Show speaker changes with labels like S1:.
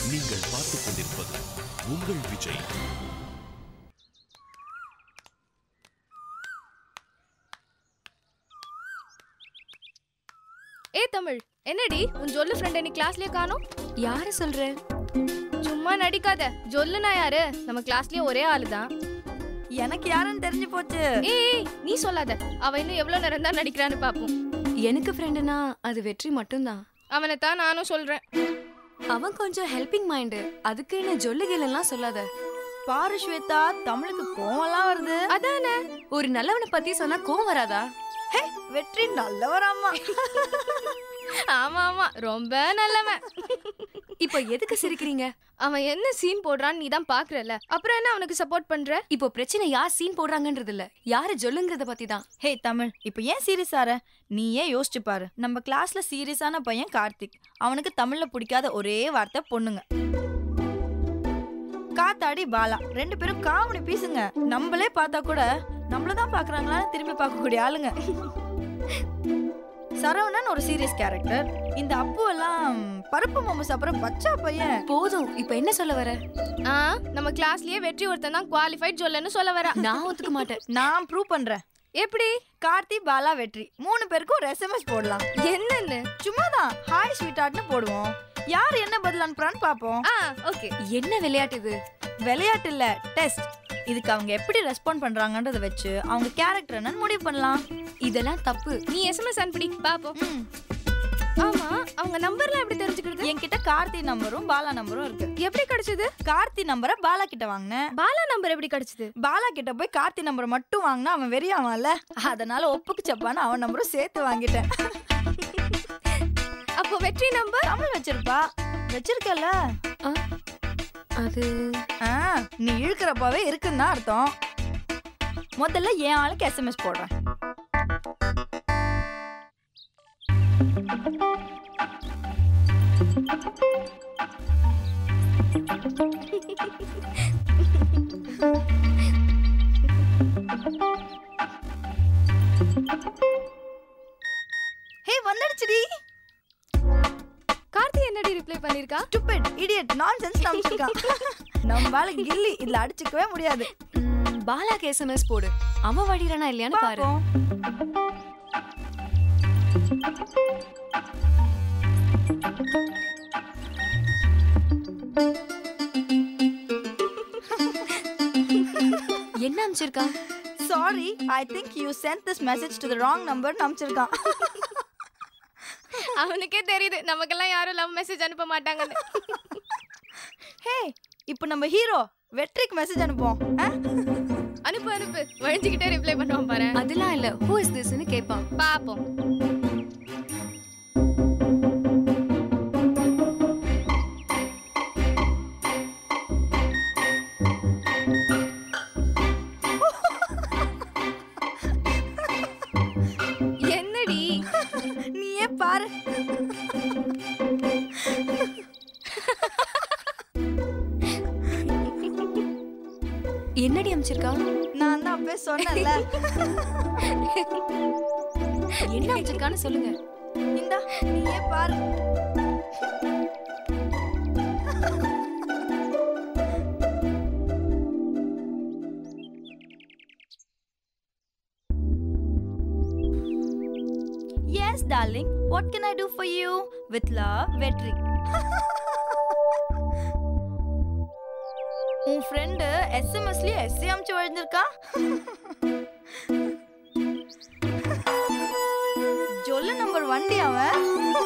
S1: நீங்கள் பார்த்துக் கொண்டிருப்பது உங்கள் விஜய்
S2: ஏ தமிழ் என்னடி உன் ஜொல்லு ஃப்ரெண்ட் நீ கிளாஸ்லயே காணோம்
S3: யார சொல்ற
S2: சும்மா நடிக்காத ஜொல்லுனா யாரு நம்ம கிளாஸ்லயே ஒரே ஆளு தான்
S4: எனக்கு யாருன்னு தெரிஞ்சு போச்சு
S2: ஏய் நீ சொல்லாத அவ இன்னும் எவ்வளவு நேரம் தான் நடிக்கிறான்னு பாப்போம்
S3: எனக்கு ஃப்ரெண்டுனா அது வெற்றி மட்டும்தான்
S2: அவனை தான் நானும் சொல்றேன்
S3: அவன் கொஞ்சம் ஹெல்பிங் மைண்டு அதுக்குன்னு ஜொல்லுகள் சொல்லாத
S4: பாரு ஸ்வேதா தமிழுக்கு கோவம்லாம் வருது
S2: அதானே
S3: ஒரு நல்லவனை பத்தி சொன்னா கோவம் வராதா
S4: ஹே, வெற்றி நல்லவராமா
S2: ஆமா ஆமா ரொம்ப நல்லவன்
S3: இப்போ எதுக்கு சிரிக்கிறீங்க
S2: அவன் என்ன சீன் போடுறான்னு நீ தான் பாக்குறல அப்புறம் என்ன அவனுக்கு சப்போர்ட் பண்ற
S3: இப்போ பிரச்சனை யார் சீன் போடுறாங்கன்றது இல்ல யாரு ஜொல்லுங்கிறத பத்தி தான்
S4: ஹே தமிழ் இப்போ ஏன் சீரியஸ் ஆற நீ ஏன் யோசிச்சு பாரு நம்ம கிளாஸ்ல சீரியஸான பையன் கார்த்திக் அவனுக்கு தமிழ்ல பிடிக்காத ஒரே வார்த்தை பொண்ணுங்க காத்தாடி பாலா ரெண்டு பேரும் காமெடி பீசுங்க நம்மளே பார்த்தா கூட நம்மள தான் பாக்குறாங்களான்னு திரும்பி பார்க்கக்கூடிய ஆளுங்க சரவணன் ஒரு சீரியஸ் கேரக்டர் இந்த அப்பு எல்லாம் பருப்பு மோமஸ் அப்புறம் பச்சா பையன்
S3: போதும் இப்போ என்ன சொல்ல வர
S2: ஆ நம்ம கிளாஸ்லயே வெற்றி ஒருத்தன் தான் குவாலிஃபைட் ஜொல்லுன்னு சொல்ல வரா
S3: நான் ஒத்துக்க மாட்டேன்
S4: நான் ப்ரூவ் பண்றேன்
S2: எப்படி
S4: கார்த்தி பாலா வெற்றி மூணு பேருக்கும் ஒரு எஸ்எம்எஸ் போடலாம்
S2: என்னன்னு
S4: சும்மாதான் ஹாய் ஸ்வீட் போடுவோம் யார் என்ன பதில் அனுப்புறான்னு பாப்போம்
S2: ஆ ஓகே
S3: என்ன விளையாட்டு இது
S4: விளையாட்டு இல்ல டெஸ்ட் இதுக்கு அவங்க எப்படி ரெஸ்பாண்ட் பண்றாங்கன்றத வச்சு அவங்க கேரக்டர் என்னன்னு முடிவு பண்ணலாம்
S3: இதெல்லாம் தப்பு
S2: நீ எஸ்எம்எஸ் அனுப்பிடி பாப்போம்
S4: ம்.
S2: ஆமா அவங்க நம்பர்லாம் எப்படி தெரிஞ்சுக்கிறது
S4: என்கிட்ட கார்த்தி நம்பரும் பாலா நம்பரும் இருக்கு
S2: எப்படி கிடைச்சது
S4: கார்த்தி நம்பரை பாலா கிட்ட வாங்கினேன்
S2: பாலா நம்பர் எப்படி கிடைச்சது
S4: பாலா கிட்ட போய் கார்த்தி நம்பரை மட்டும் வாங்கினா அவன் வெறியாவான்ல அதனால ஒப்புக்கு சப்பான்னு அவன் நம்பரும் சேர்த்து வாங்கிட்டேன்
S2: அப்போ வெற்றி நம்பர்
S4: தமிழ் வச்சிருப்பா வச்சிருக்கல
S3: ஆ, அது
S4: ஆ நீ இழுக்கிறப்பவே இருக்குன்னு தான் அர்த்தம் முதல்ல என் ஆளுக்கு எஸ்எம்எஸ் போடுறேன் ஹே வந்துடுச்சுடி
S2: கார்த்தி என்னடி ரிப்ளை பண்ணிருக்கா
S4: ஸ்டூபிட் இடியட் நான்சென்ஸ் நம்பிச்சிருக்கான் நம்ம ஆளு கில்லி இதுல அடிச்சுக்கவே முடியாது
S3: ம், பாலாக்கு எஸ்எம்எஸ் போடு அவன் வடிறானா இல்லையான்னு பாரு
S4: பாப்போம்
S3: என்ன அனுப்பிச்சிருக்கான்
S4: sorry I think you sent this message to the wrong number அனுப்பிச்சிருக்கான்
S2: அவனுக்கே தெரியுது நமக்கெல்லாம் யாரும் லவ் மெசேஜ் அனுப்ப மாட்டாங்கன்னு
S4: ஹே இப்போ நம்ம ஹீரோ வெற்றிக்கு மெசேஜ் அனுப்புவோம் ஆ?
S2: அனுப்பு அனுப்பு வழிஞ்சுக்கிட்டே ரிப்ளை பண்ணுவான் பாரு
S3: அதெல்லாம் இல்ல ஹூ இஸ் திஸ்னு கேட்பான்
S2: பாப்போம் என்னடி
S4: நீயே பாரு
S3: என்னடி அனுப்பிச்சிருக்கான்
S4: நான் தான் அப்பவே சொன்னேன்ல
S3: என்ன அனுப்பிச்சிருக்கான்னு சொல்லுங்க
S4: இந்தா நீயே பாரு Yes, darling. What can I do for you? With love, Vetri. உன் ஃப்ரெண்டு எஸ்எம்எஸ்லயே எஸ்ஏ அமுச்சு வழிஞ்சிருக்கா ஜொல்லு நம்பர் வண்டி அவன்